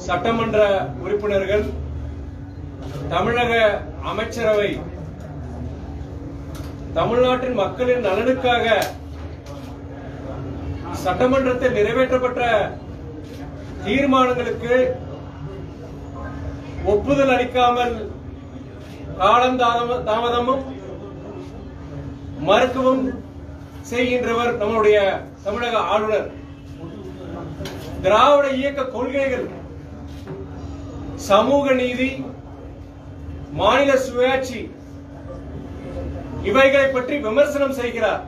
சட்டமன்ற உறுப்பினர்கள் தமிழக அமைச்சரவை தமிழ்நாட்டின் மக்களின் நலனுக்காக சட்டமன்றத்தில் நிறைவேற்றப்பட்ட தீர்மானங்களுக்கு ஒப்புதல் அளிக்காமல் காலம் தாம- தாமதமும் மறுக்கவும் செய்கின்றவர் நம்முடைய தமிழக ஆளுநர் திராவிட இயக்க கொள்கைகள் சமூக நீதி மாநில சுயாட்சி இவைகளை பற்றி விமர்சனம் செய்கிறார்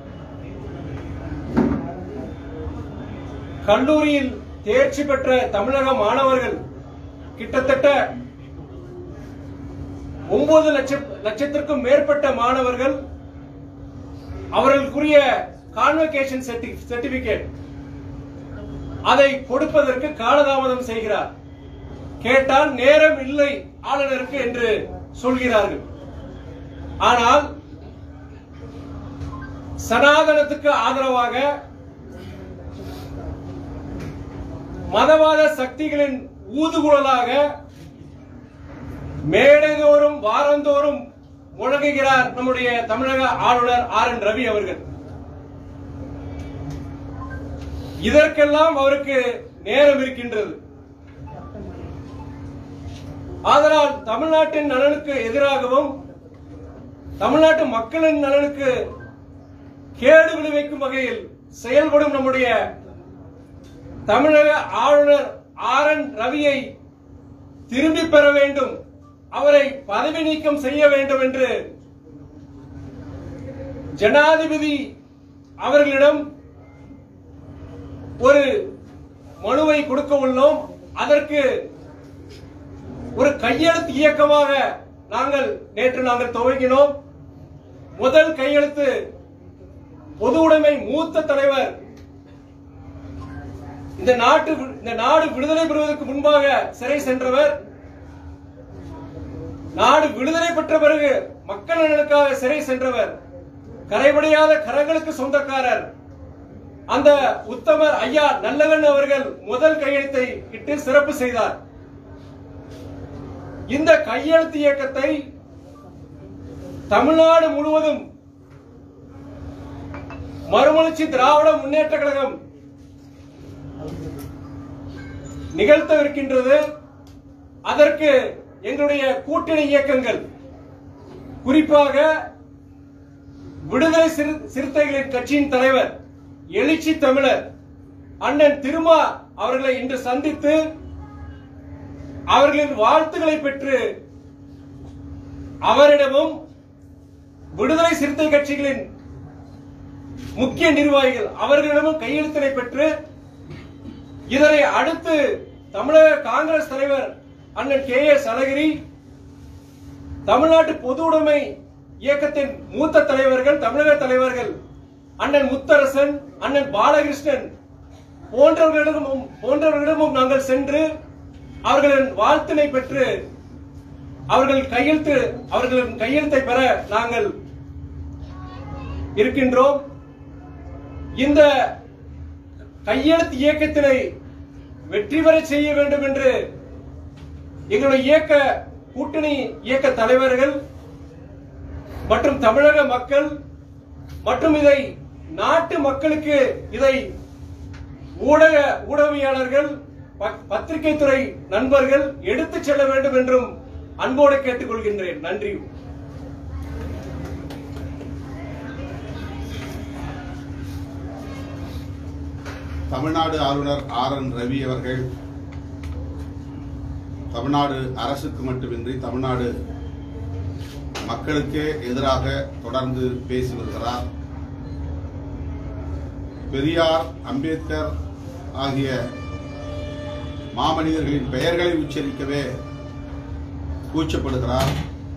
கல்லூரியில் தேர்ச்சி பெற்ற தமிழக மாணவர்கள் கிட்டத்தட்ட ஒன்பது லட்சம் லட்சத்திற்கும் மேற்பட்ட மாணவர்கள் அவர்களுக்குரிய கான்வெகேஷன் சர்டிபிகேட் அதை கொடுப்பதற்கு காலதாமதம் செய்கிறார் கேட்டால் நேரம் இல்லை ஆளுநருக்கு என்று சொல்கிறார்கள் ஆனால் சனாதனத்துக்கு ஆதரவாக மதவாத சக்திகளின் ஊதுகுழலாக மேடைதோறும் வாரந்தோறும் முழங்குகிறார் நம்முடைய தமிழக ஆளுநர் ஆர் என் ரவி அவர்கள் இதற்கெல்லாம் அவருக்கு நேரம் இருக்கின்றது ஆதலால் தமிழ்நாட்டின் நலனுக்கு எதிராகவும் தமிழ்நாட்டு மக்களின் நலனுக்கு கேடு விளைவிக்கும் வகையில் செயல்படும் நம்முடைய தமிழக ஆளுநர் ஆர் என் ரவியை திரும்பி பெற வேண்டும் அவரை பதவி நீக்கம் செய்ய வேண்டும் என்று ஜனாதிபதி அவர்களிடம் ஒரு மனுவை கொடுக்க உள்ளோம் அதற்கு ஒரு கையெழுத்து இயக்கமாக நாங்கள் நேற்று நாங்கள் துவங்கினோம் முதல் கையெழுத்து பொது உடைமை மூத்த தலைவர் இந்த நாட்டு இந்த நாடு விடுதலை பெறுவதற்கு முன்பாக சிறை சென்றவர் நாடு விடுதலை பெற்ற பிறகு மக்கள் நலனுக்காக சிறை சென்றவர் கரைபடியாத கரங்களுக்கு சொந்தக்காரர் அந்த உத்தமர் ஐயா நல்லவன் அவர்கள் முதல் கையெழுத்தை இட்டு சிறப்பு செய்தார் இந்த கையெழுத்து இயக்கத்தை தமிழ்நாடு முழுவதும் மறுமலர்ச்சி திராவிட முன்னேற்ற கழகம் நிகழ்த்தவிருக்கின்றது அதற்கு எங்களுடைய கூட்டணி இயக்கங்கள் குறிப்பாக விடுதலை சிறு- சிறுத்தைகளின் கட்சியின் தலைவர் எழுச்சி தமிழர் அண்ணன் திருமா அவர்களை இன்று சந்தித்து அவர்களின் வாழ்த்துக்களை பெற்று அவரிடமும் விடுதலை சிறுத்தை கட்சிகளின் முக்கிய நிர்வாகிகள் அவர்களிடமும் கையெழுத்தினை பெற்று இதனை அடுத்து தமிழக காங்கிரஸ் தலைவர் அண்ணன் கே எஸ் அழகிரி தமிழ்நாட்டு பொது உடைமை இயக்கத்தின் மூத்த தலைவர்கள் தமிழக தலைவர்கள் அண்ணன் முத்தரசன் அண்ணன் பாலகிருஷ்ணன் போன்றவர்களிடமும் போன்றவர்களிடமும் நாங்கள் சென்று அவர்களின் வாழ்த்தினை பெற்று அவர்கள் கையெழுத்து அவர்களின் கையெழுத்தை பெற நாங்கள் இருக்கின்றோம் இந்த கையெழுத்து இயக்கத்தினை வெற்றி பெற செய்ய வேண்டும் என்று எங்களுடைய இயக்க கூட்டணி இயக்க தலைவர்கள் மற்றும் தமிழக மக்கள் மற்றும் இதை நாட்டு மக்களுக்கு இதை ஊடக ஊடகவியாளர்கள் ப- பத்திரிகை துறை நண்பர்கள் எடுத்துச் செல்ல வேண்டும் என்றும் அன்போடு கேட்டுக்கொள்கின்றேன் நன்றி தமிழ்நாடு ஆளுநர் ஆர் என் ரவி அவர்கள் தமிழ்நாடு அரசுக்கு மட்டுமின்றி தமிழ்நாடு மக்களுக்கே எதிராக தொடர்ந்து பேசி வருகிறார் பெரியார் அம்பேத்கர் ஆகிய மாமனிதர்களின் பெயர்களை உச்சரிக்கவே கூச்சப்படுகிறார்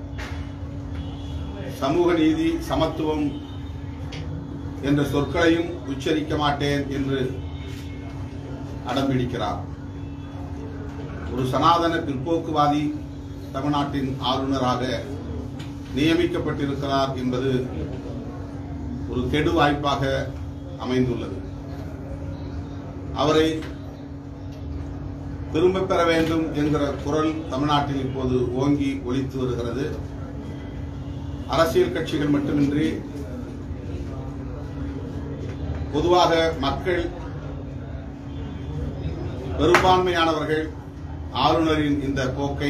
சமூக நீதி சமத்துவம் என்ற சொற்களையும் உச்சரிக்க மாட்டேன் என்று அடம்பிடிக்கிறார் ஒரு சனாதன பிற்போக்குவாதி தமிழ்நாட்டின் ஆளுநராக நியமிக்கப்பட்டிருக்கிறார் என்பது ஒரு கெடு வாய்ப்பாக அமைந்துள்ளது அவரை திரும்ப பெற வேண்டும் என்கிற குரல் தமிழ்நாட்டில் இப்போது ஓங்கி ஒலித்து வருகிறது அரசியல் கட்சிகள் மட்டுமின்றி பொதுவாக மக்கள் பெரும்பான்மையானவர்கள் ஆளுநரின் இந்த போக்கை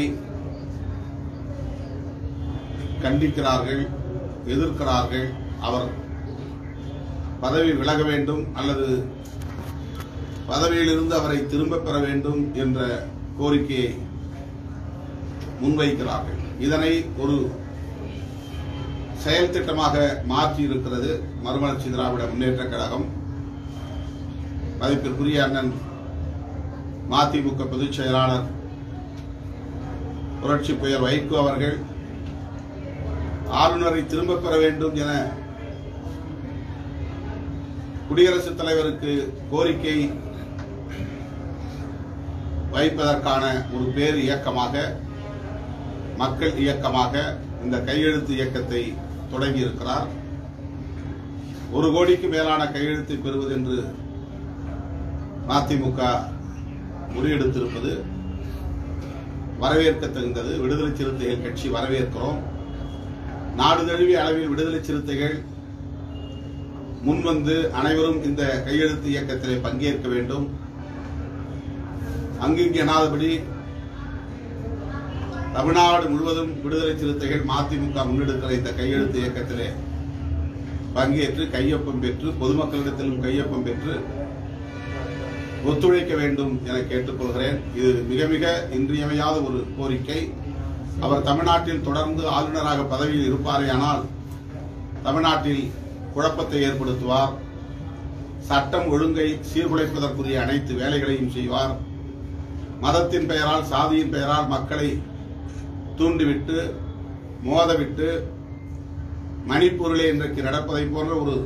கண்டிக்கிறார்கள் எதிர்க்கிறார்கள் அவர் பதவி விலக வேண்டும் அல்லது பதவியிலிருந்து அவரை திரும்பப் பெற வேண்டும் என்ற கோரிக்கையை முன்வைக்கிறார்கள் இதனை ஒரு செயல் திட்டமாக மாற்றி இருக்கிறது மறுமலர்ச்சி திராவிட முன்னேற்ற கழகம் மதிப்பிற்குரிய அண்ணன் மதிமுக பொதுச் செயலாளர் புரட்சி புயல் வைகோ அவர்கள் ஆளுநரை திரும்பப் பெற வேண்டும் என குடியரசுத் தலைவருக்கு கோரிக்கை வைப்பதற்கான ஒரு பேர் இயக்கமாக மக்கள் இயக்கமாக இந்த கையெழுத்து இயக்கத்தை தொடங்கி இருக்கிறார் ஒரு கோடிக்கு மேலான கையெழுத்தை பெறுவது என்று மதிமுக முறியெடுத்திருப்பது வரவேற்க தகுந்தது விடுதலை சிறுத்தைகள் கட்சி வரவேற்கிறோம் நாடு தழுவிய அளவில் விடுதலை சிறுத்தைகள் முன்வந்து அனைவரும் இந்த கையெழுத்து இயக்கத்திலே பங்கேற்க வேண்டும் அங்கிங்கு எனாதபடி தமிழ்நாடு முழுவதும் விடுதலை சிறுத்தைகள் மதிமுக முன்னெடுக்கிற இந்த கையெழுத்து இயக்கத்திலே பங்கேற்று கையொப்பம் பெற்று பொதுமக்களிடத்திலும் கையொப்பம் பெற்று ஒத்துழைக்க வேண்டும் என கேட்டுக்கொள்கிறேன் இது மிக மிக இன்றியமையாத ஒரு கோரிக்கை அவர் தமிழ்நாட்டில் தொடர்ந்து ஆளுநராக பதவியில் இருப்பாரேயானால் தமிழ்நாட்டில் குழப்பத்தை ஏற்படுத்துவார் சட்டம் ஒழுங்கை சீர்குலைப்பதற்குரிய அனைத்து வேலைகளையும் செய்வார் மதத்தின் பெயரால் சாதியின் பெயரால் மக்களை தூண்டிவிட்டு மோதவிட்டு மணிப்பூரிலே இன்றைக்கு நடப்பதை போன்ற ஒரு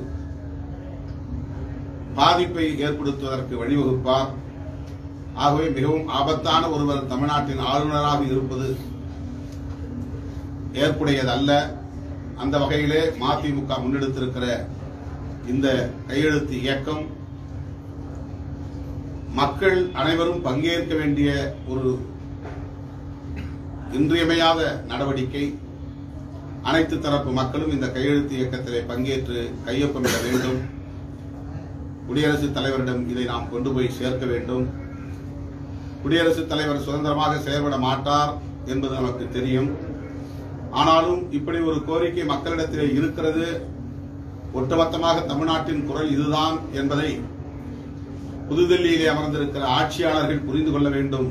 பாதிப்பை ஏற்படுத்துவதற்கு வழிவகுப்பார் ஆகவே மிகவும் ஆபத்தான ஒருவர் தமிழ்நாட்டின் ஆளுநராக இருப்பது ஏற்புடையதல்ல அந்த வகையிலே மதிமுக முன்னெடுத்திருக்கிற இந்த கையெழுத்து இயக்கம் மக்கள் அனைவரும் பங்கேற்க வேண்டிய ஒரு இன்றியமையாத நடவடிக்கை அனைத்து தரப்பு மக்களும் இந்த கையெழுத்து இயக்கத்திலே பங்கேற்று கையொப்பமிட வேண்டும் குடியரசுத் தலைவரிடம் இதை நாம் கொண்டு போய் சேர்க்க வேண்டும் குடியரசுத் தலைவர் சுதந்திரமாக செயல்பட மாட்டார் என்பது நமக்கு தெரியும் ஆனாலும் இப்படி ஒரு கோரிக்கை மக்களிடத்திலே இருக்கிறது ஒட்டுமொத்தமாக தமிழ்நாட்டின் குரல் இதுதான் என்பதை புதுதில்லியிலே அமர்ந்திருக்கிற ஆட்சியாளர்கள் புரிந்து கொள்ள வேண்டும்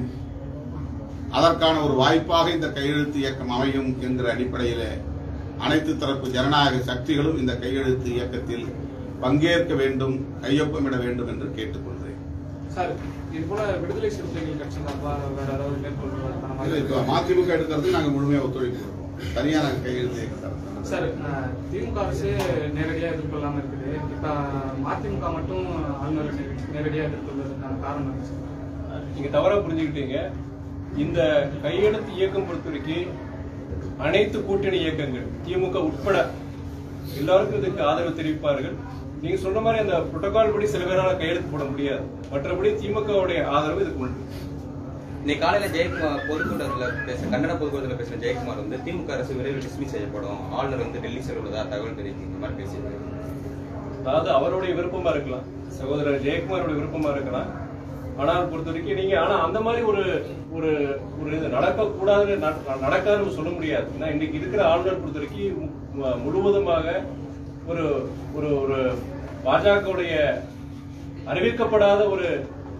அதற்கான ஒரு வாய்ப்பாக இந்த கையெழுத்து இயக்கம் அமையும் என்கிற அடிப்படையிலே அனைத்து தரப்பு ஜனநாயக சக்திகளும் இந்த கையெழுத்து இயக்கத்தில் பங்கேற்க வேண்டும் கையொப்பமிட வேண்டும் என்று கேட்டுக்கொள்கிறேன் சார் இது போல விடுதலை சிறுத்தைகள் கட்சி சார்பா வேற ஏதாவது மேற்கொள்வதற்கான இல்ல, இப்ப வாய்ப்பு மதிமுக எடுக்கிறது நாங்க முழுமையா ஒத்துழைப்பு கொடுப்போம் தனியா நாங்க கையெழுத்து இயக்கம் தரோம். சார் அஹ், திமுக அரசு நேரடியா எதிர்கொள்ளாம இருக்குது இப்ப மதிமுக மட்டும் ஆளுநரை நேரடி- நேரடியா எதிர்கொள்வதற்கான காரணம் என்ன சார் நீங்க தவறா புரிஞ்சுக்கிட்டீங்க இந்த கையெழுத்து இயக்கம் பொறுத்த வரைக்கும் அனைத்து கூட்டணி இயக்கங்கள் திமுக உட்பட எல்லாருக்கும் இதுக்கு ஆதரவு தெரிவிப்பார்கள் நீங்க சொன்ன மாதிரி அந்த புரோட்டோகால் படி சில பேரால கையெழுத்து போட முடியாது மற்றபடி திமுகவுடைய ஆதரவு இதுக்கு உண்டு இன்னைக்கு காலையில ஜெயக்குமார் பொதுக்கூட்டத்தில் பேச கண்டன பொதுக்கூட்டத்தில் பேசின ஜெயக்குமார் வந்து திமுக அரசு விரைவில் டிஸ்மிஸ் செய்யப்படும் ஆளுநர் வந்து டெல்லி செல்வதா தகவல் தெரிவித்து இந்த மாதிரி பேசியிருக்காரு அதாவது அவருடைய விருப்பமா இருக்கலாம் சகோதரர் ஜெயக்குமாரோட விருப்பமா இருக்கலாம் ஆனால் பொறுத்த வரைக்கும் நீங்க ஆனா அந்த மாதிரி ஒரு ஒரு ஒரு இது நடக்கக்கூடாதுன்னு நட- நடக்காதுன்னு சொல்ல முடியாது ஏன்னா இன்னைக்கு இருக்கிற ஆளுநர் பொறுத்த வரைக்கும் மு- முழுவதுமாக ஒரு ஒரு ஒரு பாஜகவுடைய அறிவிக்கப்படாத ஒரு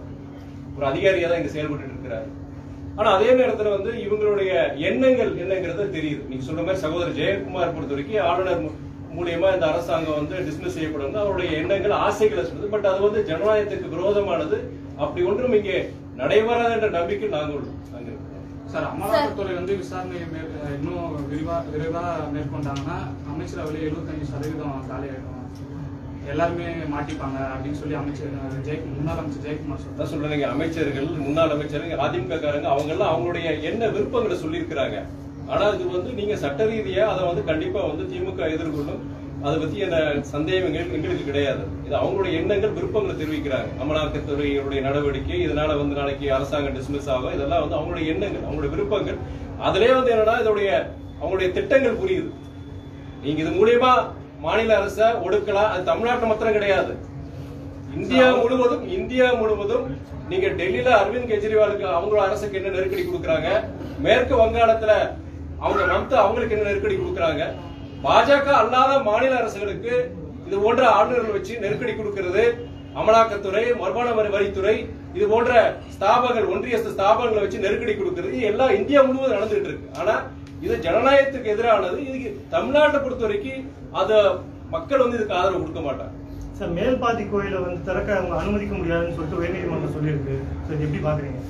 ஒரு அதிகாரியா தான் இங்க செயல்பட்டு இருக்கிறார் ஆனா அதே நேரத்துல வந்து இவங்களுடைய எண்ணங்கள் என்னங்கிறது தெரியுது நீங்க சொன்ன மாதிரி சகோதரர் ஜெயக்குமார் பொறுத்த வரைக்கும் ஆளுநர் மூ- மூலியமா இந்த அரசாங்கம் வந்து டிஸ்மிஸ் செய்யப்படும் அவருடைய எண்ணங்கள் ஆசைகளை சொல்லுது பட் அது வந்து ஜனநாயகத்துக்கு விரோதமானது அப்படி ஒன்றும் இங்கே நடைபெறாது என்ற நம்பிக்கை நாங்கள் நாங்கள் இருக்கிறோம் சார் அமலாக்கத்துறை வந்து விசாரணை மேற்- இன்னும் விரிவா விரைவா மேற்கொண்டாங்கன்னா அமைச்சரவையில் எழுபத்தஞ்சு சதவீதம் காலியாயிடும் எல்லாருமே மாட்டிப்பாங்க அப்படின்னு சொல்லி அமைச்சர் ஜெய முன்னாள் அமைச்சர் ஜெயக்குமார் சொல்றாரு அதான் சொல்றேன் அமைச்சர்கள் முன்னாள் அமைச்சர்கள் அதிமுக காரங்க அவங்க எல்லாம் அவங்களுடைய என்ன விருப்பங்களை சொல்லியிருக்கிறாங்க ஆனா இது வந்து நீங்க சட்ட ரீதியா அதை வந்து கண்டிப்பா வந்து திமுக எதிர்கொள்ளும் அதை பத்தி என்ன சந்தேகம் எங்களுக்கு எங்களுக்கு கிடையாது இது அவங்களுடைய எண்ணங்கள் விருப்பங்களை தெரிவிக்கிறாங்க அமலாக்கத்துறையுடைய நடவடிக்கை இதனால வந்து நாளைக்கு அரசாங்கம் டிஸ்மிஸ் ஆகும் இதெல்லாம் வந்து அவங்களுடைய எண்ணங்கள் அவங்களுடைய விருப்பங்கள் அதுலயே வந்து என்னன்னா இதோடைய அவங்களுடைய திட்டங்கள் புரியுது நீங்க இது மூலியமா மாநில அரசை ஒடுக்கலாம் அது தமிழ்நாட்டு மாத்திரம் கிடையாது இந்தியா முழுவதும் இந்தியா முழுவதும் நீங்க டெல்லியில அரவிந்த் கெஜ்ரிவாலுக்கு அவங்க அரசுக்கு என்ன நெருக்கடி கொடுக்கறாங்க மேற்கு வங்காளத்துல அவங்க மம்தா அவங்களுக்கு என்ன நெருக்கடி கொடுக்கறாங்க பாஜக அல்லாத மாநில அரசுகளுக்கு இது போன்ற ஆளுநர்கள் வச்சு நெருக்கடி கொடுக்கிறது அமலாக்கத்துறை வருமான வரி வரித்துறை இது போன்ற ஸ்தாபங்கள் ஒன்றிய ஸ்தாபனங்களை வச்சு நெருக்கடி கொடுக்கிறது இது எல்லாம் இந்தியா முழுவதும் நடந்துட்டு இருக்கு ஆனா இது ஜனநாயகத்துக்கு எதிரானது இதுக்கு தமிழ்நாட்டை பொறுத்த வரைக்கும் அத மக்கள் வந்து இதுக்கு ஆதரவு கொடுக்க மாட்டாங்க சார் மேல்பாதி கோயிலை வந்து திறக்க அவங்க அனுமதிக்க முடியாதுன்னு சொல்லிட்டு உயர்நீதிமன்றம் சொல்லியிருக்கு ஸோ இது எப்படி பாக்குறீங்க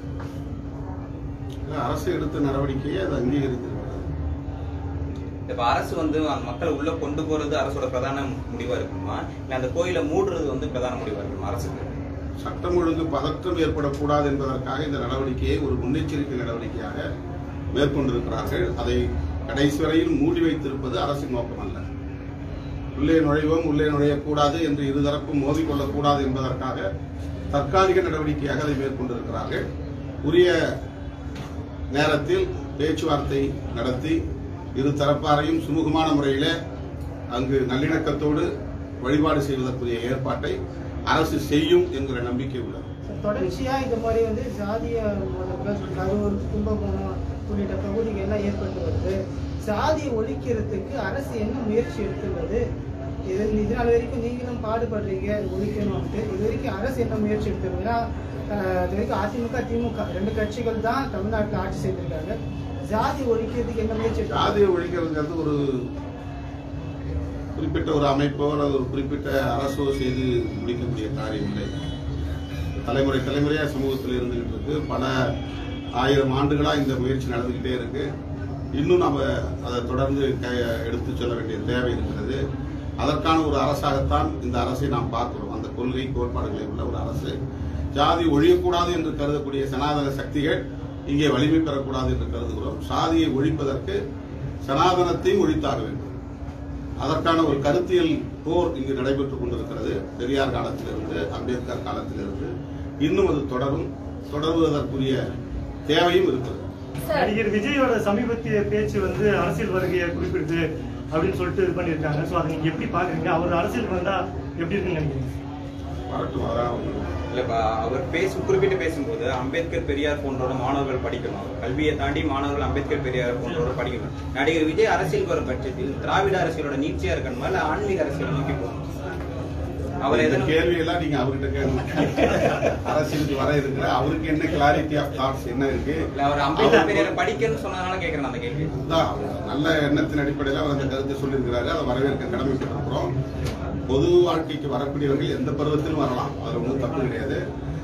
இல்ல, அரசு எடுத்த நடவடிக்கையை அது அங்கீகரித்திருக்கிறது இப்ப அரசு வந்து அந்த மக்களை உள்ள கொண்டு போறது அரசோட பிரதான முடிவா இருக்குமா இல்ல அந்த கோயிலை மூடுறது வந்து பிரதான முடிவா இருக்குமா அரசுக்கு சட்டம் ஒழுங்கு பதற்றம் ஏற்படக்கூடாது என்பதற்காக இந்த நடவடிக்கையை ஒரு முன்னெச்சரிக்கை நடவடிக்கையாக மேற்கொண்டிருக்கிறார்கள் அதை கடைசி வரையில் மூடி வைத்திருப்பது அரசின் நோக்கம் அல்ல உள்ளே நுழைவோம் உள்ளே நுழையக்கூடாது என்று இருதரப்பும் மோதிக்கொள்ளக்கூடாது என்பதற்காக தற்காலிக நடவடிக்கையாக அதை மேற்கொண்டிருக்கிறார்கள் உரிய நேரத்தில் பேச்சுவார்த்தை நடத்தி இரு தரப்பாரையும் சுமூகமான முறையில் அங்கு நல்லிணக்கத்தோடு வழிபாடு செய்வதற்குரிய ஏற்பாட்டை அரசு செய்யும் என்கிற நம்பிக்கை உள்ளது தொடர்ச்சியா இந்த மாதிரி வந்து சாதிய மதங்கள் கரூர் கும்பகோணம் உள்ளிட்ட பகுதிகள் எல்லாம் ஏற்பட்டு வருது சாதியை ஒழிக்கிறதுக்கு அரசு என்ன முயற்சி எடுத்துள்ளது இது இது நாள் வரைக்கும் நீங்களும் பாடுபடுறீங்க இது ஒழிக்கணும்ட்டு இது வரைக்கும் அரசு என்ன முயற்சி எடுத்துருக்கு ஏன்னா அஹ், இது வரைக்கும் அதிமுக திமுக ரெண்டு கட்சிகள் தான் தமிழ்நாட்டில் ஆட்சி செய்திருக்காங்க ஜாதி ஒழிக்கிறதுக்கு என்ன முயற்சி எடுத்திருக்காங்க? ஜாதியை ஒழிக்கிறதுங்கிறது ஒரு குறிப்பிட்ட ஒரு அமைப்போ அல்லது ஒரு குறிப்பிட்ட அரசோ செய்து முடிக்கக்கூடிய காரியம் இல்லை தலைமுறை தலைமுறையா சமூகத்தில் இருந்துகிட்டு இருக்கு பல ஆயிரம் ஆண்டுகளா இந்த முயற்சி நடந்துகிட்டே இருக்கு இன்னும் நம்ம அதை தொடர்ந்து க- எடுத்து சொல்ல வேண்டிய தேவை இருக்கிறது அதற்கான ஒரு அரசாகத்தான் இந்த அரசை நாம் பார்க்கிறோம் அந்த கொள்கை கோட்பாடுகளை உள்ள ஒரு அரசு ஜாதி ஒழியக்கூடாது என்று கருதக்கூடிய சனாதன சக்திகள் இங்கே வலிமை பெறக்கூடாது என்று கருதுகிறோம் சாதியை ஒழிப்பதற்கு சனாதனத்தையும் ஒழித்தாக வேண்டும் அதற்கான ஒரு கருத்தியல் போர் இங்கு நடைபெற்றுக் கொண்டிருக்கிறது பெரியார் காலத்திலிருந்து அம்பேத்கர் காலத்திலிருந்து இன்னும் அது தொடரும் தொடருவதற்குரிய தேவையும் இருக்கிறது நடிகர் விஜயோட சமீபத்திய பேச்சு வந்து அரசியல் வருகையை குறிப்பிடுது அப்படின்னு சொல்லிட்டு இது பண்ணியிருக்காங்க ஸோ அதை நீங்க எப்படி பாக்குறீங்க அவர் அரசியல் வந்தா எப்படி இருக்குன்னு நினைக்கிறீங்க வரட்டும் அதான் இல்ல இப்ப அவர் பேசும் குறிப்பிட்டு பேசும்போது அம்பேத்கர் பெரியார் போன்றோட மாணவர்கள் படிக்கணும் கல்வியை தாண்டி மாணவர்கள் அம்பேத்கர் பெரியார் போன்றோட படிக்கணும் நடிகர் விஜய் அரசியல் வரும் பட்சத்தில் திராவிட அரசியலோட நீட்சியா இருக்கணுமா இல்ல ஆன்மீக அரசியல் நோக்கி போகணும் அவர் இந்த எதனா கேள்வியெல்லாம் நீங்க அவர்கிட்ட கேளுங்க அரசியலுக்கு வர இருக்கிற அவருக்கு என்ன கிளாரிட்டி ஆஃப் தாட்ஸ் என்ன இருக்கு இல்ல அவர் அம்பேத்கர் பெரியார் படிக்கணும்னு சொன்னதுனால கேக்குறேன் அந்த கேள்வி அதான் அவர் நல்ல எண்ணத்தின் அடிப்படையில் அவர் அந்த கருத்தை சொல்லியிருக்கிறாரு அதை வரவேற்க கடமைப்பட்டிருக்கிறோம் பொது வாழ்க்கைக்கு வரக்கூடியவர்கள் எந்த பருவத்திலும் வரலாம் அதுல ஒன்றும் தப்பு கிடையாது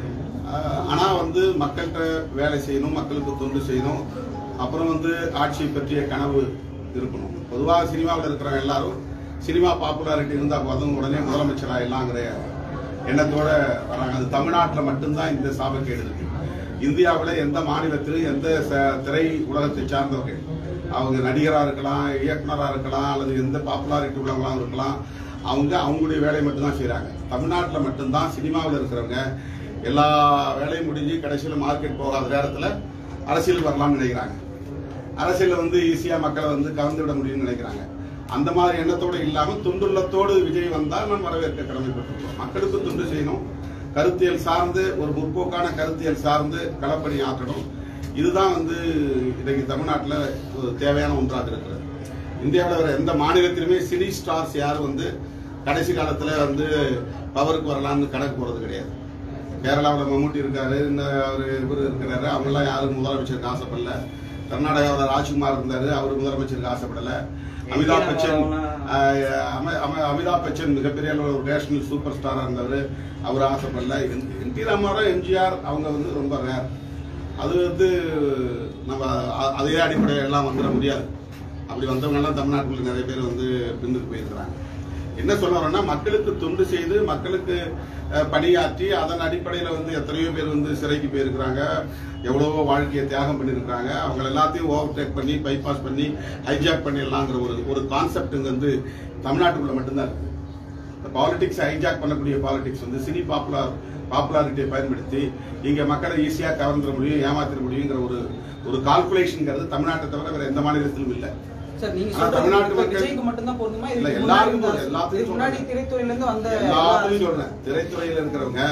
ஆஹ் ஆனா வந்து மக்கள்கிட்ட வேலை செய்யணும் மக்களுக்கு தொண்டு செய்யணும் அப்புறம் வந்து ஆட்சியை பற்றிய கனவு இருக்கணும் பொதுவாக சினிமாவில் இருக்கிறவங்க எல்லாரும் சினிமா பாப்புலாரிட்டி இருந்தா போதும் உடனே முதலமைச்சர் ஆயிடலாங்கிற எண்ணத்தோட வராங்க அது தமிழ்நாட்டில் மட்டும்தான் இந்த சாபக்கேடு இருக்கு இந்தியாவில் எந்த மாநிலத்திலும் எந்த ச- திரை உலகத்தை சார்ந்தவர்கள் அவங்க நடிகராக இருக்கலாம் இயக்குனராக இருக்கலாம் அல்லது எந்த பாப்புலாரிட்டி உள்ளவங்களாம் இருக்கலாம் அவங்க அவங்களுடைய வேலையை மட்டும்தான் செய்கிறாங்க தமிழ்நாட்டில் மட்டும்தான் சினிமாவில் இருக்கிறவங்க எல்லா வேலையும் முடிஞ்சு கடைசியில் மார்க்கெட் போகாத நேரத்தில் அரசியல் வரலாம்னு நினைக்கிறாங்க அரசியலில் வந்து ஈஸியாக மக்களை வந்து கலந்து விட முடியும்னு நினைக்கிறாங்க அந்த மாதிரி எண்ணத்தோடு இல்லாமல் துண்டுள்ளத்தோடு விஜய் வந்தால் நான் வரவேற்க கடமைப்பட்டிருக்கோம் மக்களுக்கு துண்டு செய்யணும் கருத்தியல் சார்ந்து ஒரு முற்போக்கான கருத்தியல் சார்ந்து களப்பணி ஆற்றணும் இதுதான் வந்து இன்னைக்கு தமிழ்நாட்டில் ஒரு தேவையான ஒன்றாக இருக்கிறது இந்தியாவில் வேற எந்த மாநிலத்திலுமே சினி ஸ்டார்ஸ் யாரும் வந்து கடைசி காலத்தில் வந்து பவருக்கு வரலாம்னு கணக்கு போகிறது கிடையாது கேரளாவில் மம்முட்டி இருக்காரு இந்த அவர் இவர் இருக்கிறாரு அவங்கெல்லாம் யாரும் முதலமைச்சருக்கு ஆசைப்படல கர்நாடகாவில் ராஜ்குமார் இருந்தாரு அவர் முதலமைச்சருக்கு ஆசைப்படல அமிதாப் பச்சன் ஆஹ், அம- அம- அமிதாப் பச்சன் மிகப்பெரிய அளவுல ஒரு நேஷனல் சூப்பர் ஸ்டாரா இருந்தவர் அவர் ஆசைப்படல என் டி ராமாராவ் எம்ஜிஆர் அவங்க வந்து ரொம்ப ரேர் அது வந்து நம்ம அ- அதே அடிப்படையில் எல்லாம் வந்துட முடியாது அப்படி வந்தவங்க எல்லாம் தமிழ்நாட்டுல நிறைய பேர் வந்து பின்னுக்கு போயிருக்கிறாங்க என்ன சொல்ல வரேன்னா மக்களுக்கு தொண்டு செய்து மக்களுக்கு அஹ், பணியாற்றி அதன் அடிப்படையில் வந்து எத்தனையோ பேர் வந்து சிறைக்கு போயிருக்கிறாங்க எவ்வளவோ வாழ்க்கையை தியாகம் பண்ணியிருக்கிறாங்க அவங்க எல்லாத்தையும் ஓவர்டேக் பண்ணி பைபாஸ் பண்ணி ஹைஜாக் பண்ணிடலாங்கிற ஒரு ஒரு கான்செப்ட் வந்து தமிழ்நாட்டுக்குள்ள மட்டும்தான் இருக்கு இந்த பாலிடிக்ஸ் ஹைஜாக் பண்ணக்கூடிய பாலிடிக்ஸ் வந்து சினி பாப்புலர் பாப்புலாரிட்டியை பயன்படுத்தி இங்க மக்களை ஈஸியா கவர்ந்துட முடியும் ஏமாத்திட முடியுங்கிற ஒரு ஒரு கால்குலேஷன்ங்கிறது தமிழ்நாட்டை தவிர வேற எந்த மாநிலத்திலும் இல்லை சார் நீங்க ஆனா சொல்றது தமிழ்நாட்டு இப்ப மக்கள் விஜய்க்கு மட்டும் தான் பொருந்துமா இல்ல, இதுக்கு எல்லாருக்கும் முன்னாடி பொருந்தும், எல்லாத்துக்கும் இதுக்கு முன்னாடி சொல்றேன். திரைத்துறையில இருந்து வந்த எல்லாத்தையும் சொல்றேன் திரைத்துறையில இருக்கிறவங்க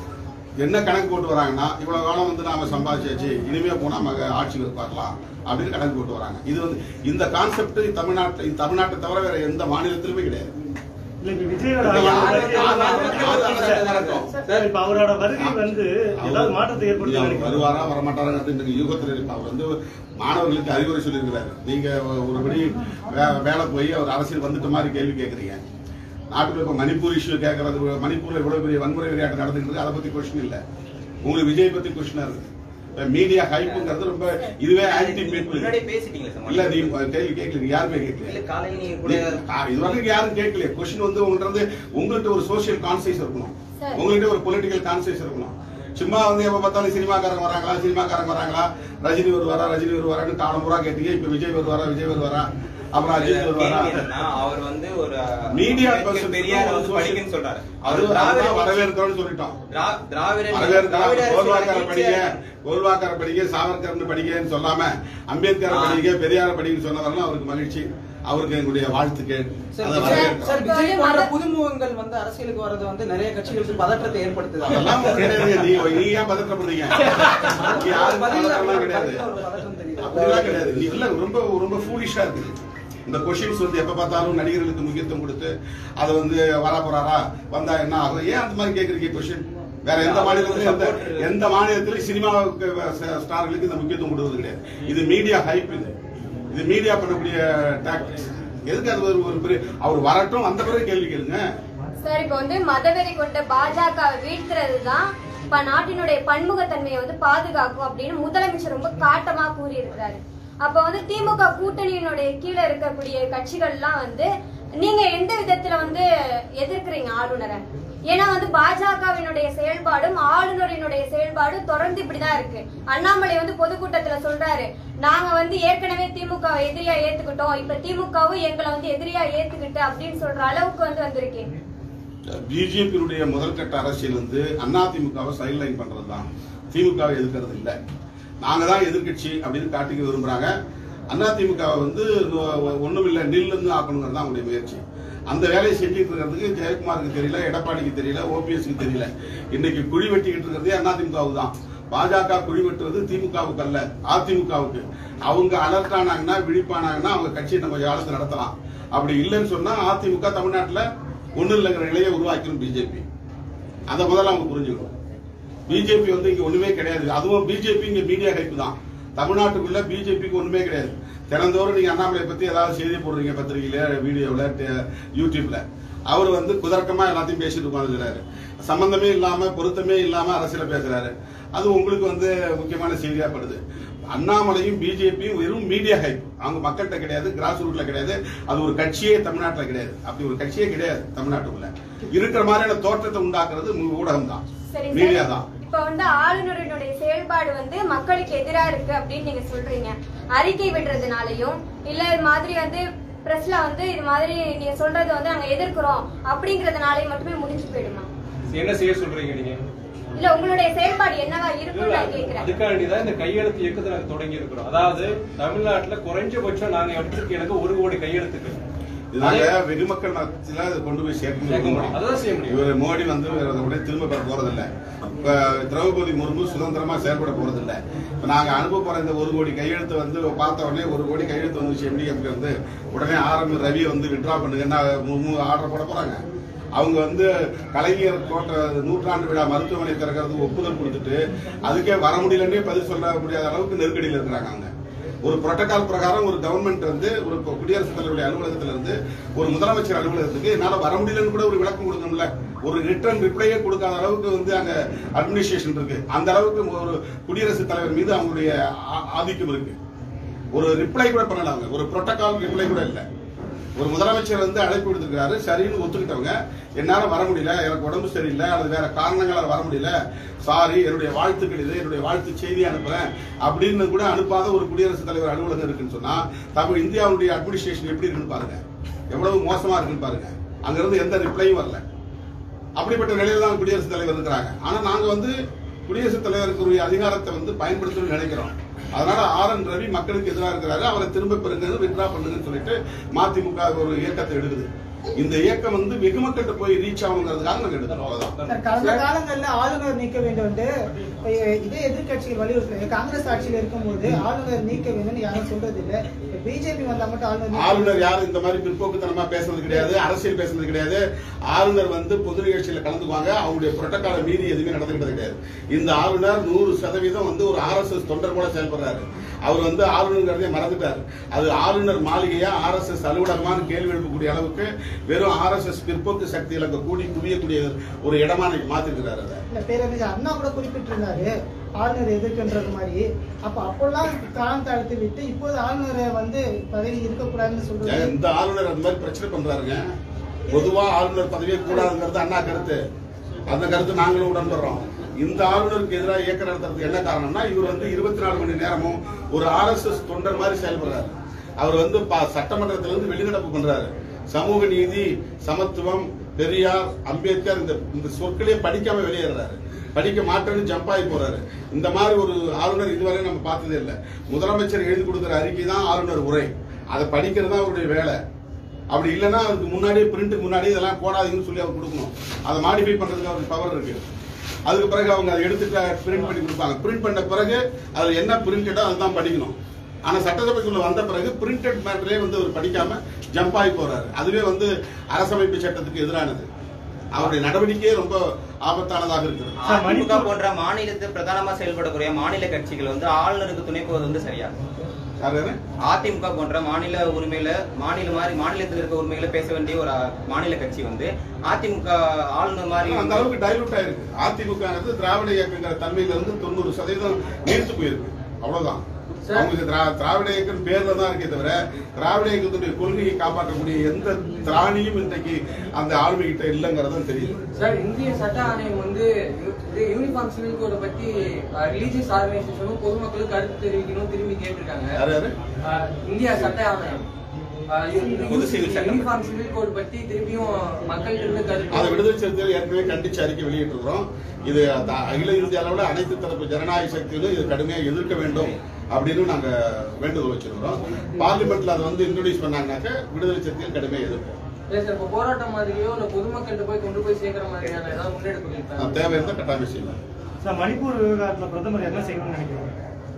என்ன கணக்கு போட்டு வராங்கன்னா இவ்வளவு காலம் வந்து நாம சம்பாதிச்சாச்சு இனிமே போனா நம்ம ஆட்சிக்கு பார்க்கலாம் அப்படின்னு கணக்கு போட்டு வராங்க இது வந்து இந்த கான்செப்ட் தமிழ்நாட்டில் தமிழ்நாட்டை தவிர வேற எந்த மாநிலத்திலுமே கிடையாது இல்ல இப்ப விஜயோட இப்ப யாரு- வருகை- யாரு- யாரு அரசியல் வரட்டும். சார் இப்ப அவரோட வருகை வந்து ஏதாவது மாற்றத்தை ஏற்படுத்தி அவர் நினைக்கிறீங்களா? வருவாரா வரமாட்டாராங்கிறது இந்த யுகத்தில் இருக்கு அவர் வந்து மாணவர்களுக்கு அறிவுரை சொல்லியிருக்கிறாரு நீங்க ஒருபடி வே- வேலை போய் அவர் அரசியல் வந்துட்ட மாதிரி கேள்வி கேட்குறீங்க நாட்டுல இப்ப மணிப்பூர் இஷ்யூ கேட்கறது மணிப்பூர்ல இவ்வளவு பெரிய வன்முறை விளையாட்டு நடந்துட்டு இருக்கு அதை பத்தி கொஸ்டின் இல்ல உங்களுக்கு விஜய் பத்தி கொஸ்டினா இருக்கு மீடியா ஹைப்புங்கிறது ரொம்ப இதுவே ஆன்டி முன்னாடியே பேசிட்டீங்களா சார் இல்ல நீ கேள்வி கேட்கல நீ யாருமே கேட்கல இல்ல காலையில நீங்க கூட இது வரைக்கும் யாரும் கேட்கல கொஸ்டின் வந்து உங்கள்ட்ட இருந்து உங்கள்ட்ட ஒரு சோஷியல் கான்சியஸ் இருக்கணும் சரி. உங்கள்ட்ட ஒரு பொலிட்டிக்கல் கான்சியஸ் இருக்கணும் சும்மா வந்து எப்ப பார்த்தாலும் சினிமாக்காரங்க வராங்களா சினிமாக்காரங்க வராங்களா ரஜினி வருவாரா ரஜினி வருவாரான்னு காலம் பூரா கேட்டீங்க இப்ப விஜய் வருவாரா விஜய் வருவாரா அப்புறம் அஜித் வருவாரா கேள்வி என்னன்னா, அவர் வந்து ஒரு மீடியா அம்பேத்கர் பெரியார் வந்து படிக்கன்னு சொல்றாரு அது அவர் திராவிட அதுதான் கட்சி- வரவேற்கிறோம்னு சொல்லிட்டோம் திரா- திராவிட வரவேற்கிறார் திராவிட கோல்வாக்கார அரசியலோட படிங்க நீட்சியா- கோல்வாக்கார படிங்க சாவர்கர்னு படிங்கன்னு சொல்லாம அம்பேத்கர் ஆ. படிங்க பெரியார படிங்கன்னு சொன்னதெல்லாம் அவருக்கு மகிழ்ச்சி அவருக்கு எங்களுடைய வாழ்த்துக்கள் சார் அதை விஜய்- வரவேற்கிறோம். சார் இப்ப விஜய் வந்து போன்ற மத- புதுமுகங்கள் வந்து அரசியலுக்கு வர்றது வந்து நிறைய கட்சிகளுக்கு பதற்றத்தை ஏற்படுத்துது அதெல்லாம் ஒண்ணும் கிடையாது. நீ நீ ஏன் பதற்றப்படுறீங்க இங்க யாரும் பதில்ல பதற்றம்லாம் கிடையாது ஒரு பதற்றம் தெரியுது அப்படிலாம் கிடையாது நீ இல்ல ரொம்ப ரொம்ப ஃபூலிஷா இருக்குது இந்த கொஷின்ஸ் வந்து எப்ப பார்த்தாலும் நடிகர்களுக்கு முக்கியத்துவம் கொடுத்து அதை வந்து வர போறாரா வந்தா என்ன ஆகும் ஏன் அந்த மாதிரி கேக்குறீங்க கொஷின் வேற எந்த மாநிலத்திலும் எந்த எந்த மாநிலத்திலும் சினிமாவுக்கு ஸ்டார்களுக்கு இந்த முக்கியத்துவம் கொடுவது கிடையாது இது மீடியா ஹைப் இது இது மீடியா பண்ணக்கூடிய டாக்டிக்ஸ் எதுக்கு அது ஒரு ஒரு பெரிய அவர் வரட்டும் வந்த பிறகு கேள்வி கேளுங்க சார் இப்ப வந்து மதவெறி கொண்ட பாஜக வீழ்த்துறது தான் இப்ப நாட்டினுடைய பன்முகத்தன்மையை வந்து பாதுகாக்கும் அப்படின்னு முதலமைச்சர் ரொம்ப காட்டமா கூறியிருக்கிறாரு அப்ப வந்து திமுக கூட்டணியினுடைய கீழே இருக்கக்கூடிய கட்சிகள்லாம் வந்து நீங்க எந்த விதத்துல வந்து எதிர்க்கிறீங்க ஆளுநரை ஏன்னா வந்து பாஜகவினுடைய செயல்பாடும் ஆளுநரினுடைய செயல்பாடும் தொடர்ந்து இப்படிதான் இருக்கு அண்ணாமலை வந்து பொதுக்கூட்டத்துல சொல்றாரு நாங்க வந்து ஏற்கனவே திமுக வை எதிரியா ஏத்துக்கிட்டோம் இப்ப திமுகவும் எங்களை வந்து எதிரியா ஏத்துக்கிட்டு அப்படின்னு சொல்ற அளவுக்கு வந்து வந்திருக்கேன் பிஜேபியினுடைய முதல் கட்ட அரசியல் வந்து அதிமுகவை சைட் லைன் பண்றதுதான் திமுகவை எதிர்க்கிறது இல்ல நாங்க தான் எதிர்க்கட்சி அப்படின்னு காட்டிக்க விரும்புறாங்க அதிமுகவை வந்து ஒண்ணும் இல்ல நில்லுன்னு ஆக்கணுங்கிறது தான் அவங்களுடைய முயற்சி அந்த வேலையை செஞ்சுட்டு இருக்கிறதுக்கு ஜெயக்குமாருக்கு தெரியல எடப்பாடிக்கு தெரியல ஓபிஎஸ்க்கு தெரியல இன்னைக்கு குழி வெட்டிக்கிட்டு இருக்கிறதே அதிமுகவுக்கு தான் பாஜக குழி வெட்டுறது திமுகவுக்கு அல்ல அதிமுகவுக்கு அவங்க அலர்ட் ஆனாங்கன்னா விழிப்பானாங்கன்னா அவங்க கட்சியை நம்ம காலத்தை நடத்தலாம் அப்படி இல்லைன்னு சொன்னா அதிமுக தமிழ்நாட்டுல ஒண்ணு இல்லைங்கிற நிலையை உருவாக்கணும் பிஜேபி அதை முதல்ல அவங்க புரிஞ்சுக்கணும் பிஜேபி வந்து இங்க ஒண்ணுமே கிடையாது அதுவும் பிஜேபி இங்க மீடியா ஹைப் தான் தமிழ்நாட்டுக்குள்ள பிஜேபிக்கு ஒண்ணுமே கிடையாது தினந்தோறும் நீங்க அண்ணாமலை பத்தி ஏதாவது செய்தி போடுறீங்க பத்திரிகையில வீடியோல டெ- யூடியூப்ல அவர் வந்து குதர்க்கமா எல்லாத்தையும் பேசிட்டு உட்காந்துக்கிறாரு சம்பந்தமே இல்லாம பொருத்தமே இல்லாம அரசியல பேசுறாரு அது உங்களுக்கு வந்து முக்கியமான செய்தியா படுது அண்ணாமலையும் பிஜேபியும் வெறும் மீடியா ஹைப் அவங்க மக்கள்கிட்ட கிடையாது கிராஸ் ரூட்ல கிடையாது அது ஒரு கட்சியே தமிழ்நாட்டுல கிடையாது அப்படி ஒரு கட்சியே கிடையாது தமிழ்நாட்டுக்குள்ள இருக்கிற மாதிரியான தோற்றத்தை உண்டாக்குறது ஊடகம் தான் சரிங்க மீடியா சார் தான் இப்ப வந்து ஆளுநரினுடைய செயல்பாடு வந்து மக்களுக்கு எதிரா இருக்கு அப்படின்னு நீங்க சொல்றீங்க அறிக்கை விடுறதுனாலயும் இல்ல இது மாதிரி வந்து பிரஸ்ல வந்து இது மாதிரி நீங்க சொல்றது வந்து நாங்க எதிர்க்கிறோம் அப்படிங்கறதுனாலயும் மட்டுமே முடிஞ்சு போயிடுமா என்ன செய்ய சொல்றீங்க நீங்க இல்ல உங்களுடைய செயல்பாடு என்னவா இருக்கும்னு நான் கேக்குறேன் அதுக்காண்டிதான் இந்த கையெழுத்து இயக்கத்தை நாங்க தொடங்கி இருக்கிறோம் அதாவது தமிழ்நாட்டுல குறைஞ்சபட்சம் நாங்க எடுத்துக்க எனக்கு ஒரு கோடி கையெழுத்துக்கு இதாங்க வெகுமக்கள் மத்தியில அதை கொண்டு போய் சேர்க்க சேர்க்க முடியும். முடியும் அதான் செய்ய முடியும். இவர் மோடி வந்து வேற அதை உடனே திரும்ப பெற போறதில்ல இப்ப திரௌபதி முர்மு சுதந்திரமா செயல்பட போறதில்ல இப்ப நாங்க அனுப்ப போற இந்த ஒரு கோடி கையெழுத்து வந்து பார்த்த உடனே ஒரு கோடி கையெழுத்து வந்துச்சு எம்டிஎஃப்க்கு வந்து உடனே ஆரம்பி ரவி வந்து விட்ரா பண்ணுங்கன்னா முர்மு ஆர்டர் போட போறாங்க அவங்க வந்து கலைஞர் தோட்ட நூற்றாண்டு விழா மருத்துவமனை திறக்கிறது ஒப்புதல் கொடுத்துட்டு அதுக்கே வர முடியலன்னே பதில் சொல்ல முடியாத அளவுக்கு நெருக்கடியில் இருக்கிறாங்க அவங்க ஒரு புரோட்டோகால் பிரகாரம் ஒரு கவர்மெண்ட் வந்து ஒரு கு- குடியரசுத் தலைவருடைய அலுவலகத்துல இருந்து ஒரு முதலமைச்சர் அலுவலகத்துக்கு என்னால வர முடியலன்னு கூட ஒரு விளக்கம் கொடுக்கணும்ல ஒரு ரிட்டர்ன் ரிப்ளையே கொடுக்காத அளவுக்கு வந்து அங்க அட்மினிஸ்ட்ரேஷன் இருக்கு அந்த அளவுக்கு ஒரு குடியரசுத் தலைவர் மீது அவங்களுடைய ஆ- ஆதிக்கம் இருக்கு ஒரு ரிப்ளை கூட பண்ணல அவங்க ஒரு புரோட்டோகால் ரிப்ளை கூட இல்ல ஒரு முதலமைச்சர் வந்து அழைப்பு விடுத்திருக்காரு சரின்னு ஒத்துக்கிட்டவங்க என்னால வர முடியல எனக்கு உடம்பு சரியில்லை அல்லது வேற காரணங்களால வர முடியல சாரி என்னுடைய வாழ்த்துக்கள் இது என்னுடைய வாழ்த்து செய்தி அனுப்புறேன் அப்படின்னு கூட அனுப்பாத ஒரு குடியரசுத் தலைவர் அலுவலகம் இருக்குன்னு சொன்னா தமிழ் இந்தியாவுடைய அட்மினிஸ்ட்ரேஷன் எப்படி இருக்குன்னு பாருங்க எவ்வளவு மோசமா இருக்குன்னு பாருங்க அங்க இருந்து எந்த ரிப்ளையும் வரல அப்படிப்பட்ட நிலையில தான் குடியரசுத் தலைவர் இருக்கிறாங்க ஆனா நாங்க வந்து குடியரசுத் தலைவருக்குரிய அதிகாரத்தை வந்து பயன்படுத்தணும்னு நினைக்கிறோம் அதனால ஆர் என் ரவி மக்களுக்கு எதிராக இருக்கிறாரு அவரை திரும்ப பெறுங்க வித்ரா பண்ணுங்கன்னு சொல்லிட்டு மதிமுக ஒரு இயக்கத்தை எடுக்குது இந்த இயக்கம் வந்து வெகு மக்கள்கிட்ட போய் ரீச் ஆகுங்கிறதுக்காக நாங்க எடுக்கிறோம் அவ்வளவுதான் சார், கடந்த காலங்கள்ல ஆளுநர் நீக்க வேண்டும் என்று அஹ், இதே எதிர்க்கட்சிகள் வலியுறுத்தல காங்கிரஸ் ஆட்சியில் இருக்கும்போது ஆளுநர் நீக்க வேண்டும்னு யாரும் சொல்றது இல்ல பிஜேபி வந்தா மட்டும் ஆளுநர் நீக்க ஆளுநர் யாரும் இந்த மாதிரி பிற்போக்குத்தனமா பேசுறது கிடையாது அரசியல் பேசுறது கிடையாது ஆளுநர் வந்து பொது நிகழ்ச்சியில கலந்துக்குவாங்க அவங்களுடைய புரோட்டோகால மீறி எதுவுமே நடந்துக்கிட்டது கிடையாது இந்த ஆளுநர் நூறு சதவீதம் வந்து ஒரு ஆர்எஸ்எஸ் தொண்டர் போல செயல்படுறாரு அவர் வந்து ஆளுநர்ங்கிறதே மறந்துட்டாரு அது ஆளுநர் மாளிகையா ஆர்எஸ்எஸ் அலுவலகமான்னு கேள்வி எழுப்பக்கூடிய அளவுக்கு வெறும் ஆர்எஸ்எஸ் பிற்போக்கு சக்திகள் அங்க கூடி குவியக்கூடிய ஒரு இடமா இன்னைக்கு மாத்திருக்கிறாரு அதை இல்ல பேரறிஞர் அண்ணா கூட குறிப்பிட்டிருந்தாரு ஆளுநர் எதிர்க்கின்றது மாதிரி அப்ப அப்பெல்லாம் காலம் தாழ்த்தி விட்டு இப்போது ஆளுநரை வந்து பதவி இருக்கக்கூடாதுன்னு சொல்றது இந்த ஆளுநர் அந்த மாதிரி பிரச்சனை பண்றாருங்க பொதுவா ஆளுநர் பதவியே கூடாதுங்கிறது அண்ணா கருத்து அந்த கருத்து நாங்களும் உடன்படுறோம் இந்த ஆளுநருக்கு எதிராக இயக்கம் நடத்துறதுக்கு என்ன காரணம்னா இவர் வந்து இருபத்தி நாலு மணி நேரமும் ஒரு ஆர்எஸ்எஸ் தொண்டர் மாதிரி செயல்படுறாரு அவர் வந்து ப- சட்டமன்றத்துல இருந்து வெளிநடப்பு பண்றாரு சமூக நீதி சமத்துவம் பெரியார் அம்பேத்கர் இந்த இந்த சொற்களே படிக்காம வெளியேறாரு படிக்க மாட்டேன்னு ஜம்ப் ஆகி போறாரு இந்த மாதிரி ஒரு ஆளுநர் இதுவரை நம்ம பார்த்ததே இல்லை முதலமைச்சர் எழுதி கொடுக்குற அறிக்கை தான் ஆளுநர் உரை அதை படிக்கிறது தான் அவருடைய வேலை அப்படி இல்லைன்னா அதுக்கு முன்னாடியே பிரிண்ட்டுக்கு முன்னாடி இதெல்லாம் போடாதீங்கன்னு சொல்லி அவர் கொடுக்கணும் அதை மாடிஃபை பண்றதுக்கு அவருக்கு பவர் இருக்கு அதுக்கு பிறகு அவங்க அதை எடுத்துட்டு பிரிண்ட் பண்ணி கொடுப்பாங்க பிரிண்ட் பண்ண பிறகு அதுல என்ன பிரிண்டடோ அதுதான் படிக்கணும் ஆனா சட்டசபைக்குள்ள வந்த பிறகு பிரிண்டட் மேட்டரே வந்து அவர் படிக்காம ஜம்ப் ஆகி போறாரு அதுவே வந்து அரசமைப்பு சட்டத்துக்கு எதிரானது அவருடைய நடவடிக்கையே ரொம்ப ஆபத்தானதாக இருக்கிறது சார், அதிமுக மணிப்பூர் போன்ற மாநிலத்தை பிரதானமா செயல்படக்கூடிய மாநில கட்சிகள் வந்து ஆளுநருக்கு துணை போவது வந்து சரியா யார் யாரு? அதிமுக போன்ற மாநில உரிமையில மாநில மாதிரி மாநிலத்தில் இருக்க உரிமையில பேச வேண்டிய ஒரு அஹ், மாநில கட்சி வந்து அதிமுக ஆளுநர் மாதிரி அந்த அளவுக்கு டைலூட் ஆயிருக்கு அதிமுக திராவிட இயக்கங்கிற தன்மையில இருந்து தொண்ணூறு சதவீதம் நீர்த்து போயிருக்கு அவ்வளவுதான் அவங்களுக்கு திரா- திராவிட இயக்கம் பேர்ல தான் இருக்கே தவிர திராவிட இயக்கத்துடைய கொள்கையை காப்பாற்றக்கூடிய எந்த திராணியும் இன்றைக்கு அந்த ஆளுமை கிட்ட இல்லைங்கிறதும் தெரியுது சார் இந்திய சட்ட ஆணையம் வந்து இது யூனிஃபார்ம் சிவில் கோடை பத்தி ரிலீஜியஸ் ஆர்கனைசேஷனும் பொதுமக்களுக்கு கருத்து தெரிவிக்கணும் திரும்பி கேட்டிருக்காங்க யார் யாரு அஹ், இந்தியா சட்ட ஆணையம் பொது சிவில் சட்டம். யூனிஃபார்ம் சிவில் கோட் பத்தி திரும்பியும் மக்கள்கிட்ட இருந்து அதை கருத்து விடுதலை சிறுத்தைகள் ஏற்கனவே கண்டிச்சு அறிக்கை வெளியிட்டிருக்கிறோம் இது அந்த அகில இந்திய அளவில் அனைத்து தரப்பு ஜனநாயக சக்திகளும் இது கடுமையாக எதிர்க்க வேண்டும் அப்படின்னு நாங்க வேண்டுகோள் வச்சிருக்கிறோம் பார்லிமெண்ட்ல அதை வந்து இன்ட்ரோடியூஸ் பண்ணாங்கனாக்க விடுதலை சிறுத்தைகள் கடுமையாக எதிர்ப்போம் இல்ல சார் இப்போ போராட்டம் மாதிரியோ இல்ல பொதுமக்கள்கிட்ட போய் கொண்டு போய் சேர்க்கிற மாதிரியான ஏதாவது முன்னெடுப்பு இருக்கா? நான் தேவை இருந்தால் கட்டாயம் செய்யலாம் சார் மணிப்பூர் விவகாரத்துல பிரதமர் என்ன செய்யணும்னு நினைக்கிறாங்க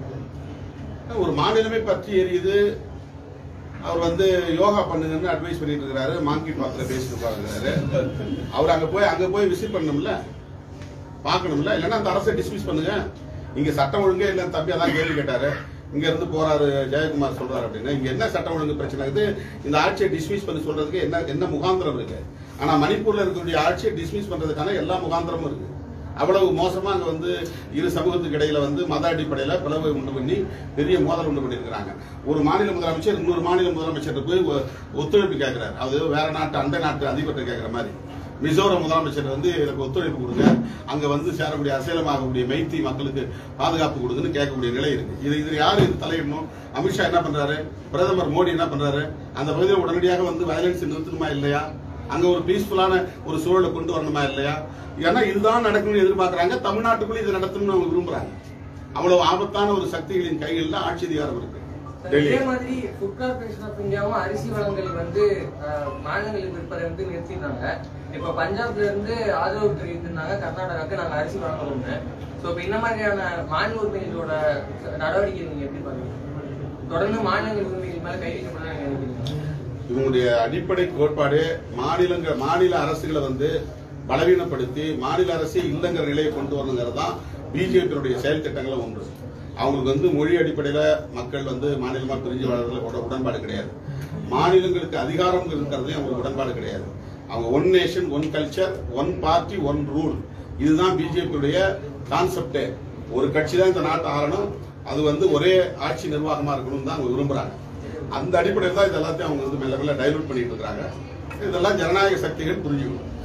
ஒரு மாநிலமே பற்றி எரியுது அவர் வந்து யோகா பண்ணுங்கன்னு அட்வைஸ் பண்ணிட்டு இருக்கிறாரு மாங்கி பாத்துல பேசிட்டு உட்கார்ந்துருக்காரு அவர் அங்க போய் அங்க போய் விசிட் பண்ணணும்ல பார்க்கணும்ல இல்லைன்னா அந்த அரசை டிஸ்மிஸ் பண்ணுங்க இங்க சட்டம் ஒழுங்கே இல்ல தம்பி அதான் கேள்வி கேட்டாரு இங்க இருந்து போறாரு ஜெயக்குமார் சொல்றாரு அப்படின்னு இங்க என்ன சட்டம் ஒழுங்கு பிரச்சனை இருக்குது இந்த ஆட்சியை டிஸ்மிஸ் பண்ணி சொல்றதுக்கு என்ன என்ன முகாந்திரம் இருக்கு ஆனா மணிப்பூர்ல இருக்கக்கூடிய ஆட்சியை டிஸ்மிஸ் பண்றதுக்கான எல்லா முகாந்திரமும் இருக்கு அவ்வளவு மோசமா அங்க வந்து இரு சமூகத்துக்கு இடையில வந்து மத அடிப்படையில பிளவை உண்டு பண்ணி பெரிய மோதல் உண்டு பண்ணியிருக்கிறாங்க ஒரு மாநில முதலமைச்சர் இன்னொரு மாநில முதலமைச்சர் போய் ஒ- ஒத்துழைப்பு கேட்கிறார் அது வேற நாட்டு அண்டை நாட்டு அதிபர்கிட்ட கேட்கிற மாதிரி மிசோரம் முதலமைச்சர் வந்து எனக்கு ஒத்துழைப்பு கொடுங்க அங்க வந்து சேரக்கூடிய அசேலமாகக்கூடிய மைத்தி மக்களுக்கு பாதுகாப்பு கொடுங்கன்னு கேட்கக்கூடிய நிலை இருக்கு இது இது யாரு இது தலையிடணும் அமித்ஷா என்ன பண்றாரு பிரதமர் மோடி என்ன பண்றாரு அந்த பகுதியில் உடனடியாக வந்து வயலன்ஸ் நிறுத்தணுமா இல்லையா அங்க ஒரு பீஸ்ஃபுல்லான ஒரு சூழலை கொண்டு வரணுமா இல்லையா ஏன்னா இதுதான் நடக்கணும்னு எதிர்பார்க்கறாங்க தமிழ்நாட்டுக்குள்ள இது நடத்தணும்னு அவங்க விரும்புறாங்க அவ்வளவு ஆபத்தான ஒரு சக்திகளின் கைகளில் ஆட்சி அதிகாரம் இருக்கு டெல்லி இதே மாதிரி ஃபுட் கார்பரேஷன் ஆஃப் இந்தியாவும் அரிசி வழங்கல் வந்து அஹ், மாநிலங்களுக்கு விற்பதை வந்து நிறுத்தினாங்க இப்ப பஞ்சாப்ல இருந்து ஆதரவு தெரிவித்திருந்தாங்க கர்நாடகாவுக்கு நாங்க அரிசி வழங்கணும்னு சோ இப்ப இந்த மாதிரியான மாநில உரிமைகளோட நடவடிக்கை நீங்க எப்படி பாக்குறீங்க தொடர்ந்து மாநில உரிமைகள் மேல கை வைக்கப்பட நினைக்கிறீங்க இவங்களுடைய அடிப்படை கோட்பாடு மாநிலங்க மாநில அரசுகளை வந்து பலவீனப்படுத்தி மாநில அரசு இல்லைங்கிற நிலையை கொண்டு வரணுங்கிறது தான் பிஜேபியினுடைய செயல் திட்டங்களும் ஒன்று அவங்களுக்கு வந்து மொழி அடிப்படையில மக்கள் வந்து மாநிலமா பிரிஞ்சு வாழ்றதுல கூட உடன்பாடு கிடையாது மாநிலங்களுக்கு அதிகாரம் இருக்கிறதுலையும் அவங்களுக்கு உடன்பாடு கிடையாது அவங்க one nation one culture one party one rule இதுதான் பிஜேபியுடைய கான்செப்டே ஒரு கட்சி தான் இந்த நாட்டை ஆளணும் அது வந்து ஒரே ஆட்சி நிர்வாகமா இருக்கணும்னு தான் அவங்க விரும்புறாங்க அந்த அடிப்படையில் தான் இது எல்லாத்தையும் அவங்க வந்து மெல்ல மெல்ல டைலூட் பண்ணிட்டு இருக்காங்க இதெல்லாம் ஜனநாயக சக்திகள் புரிஞ்சுக்கணும்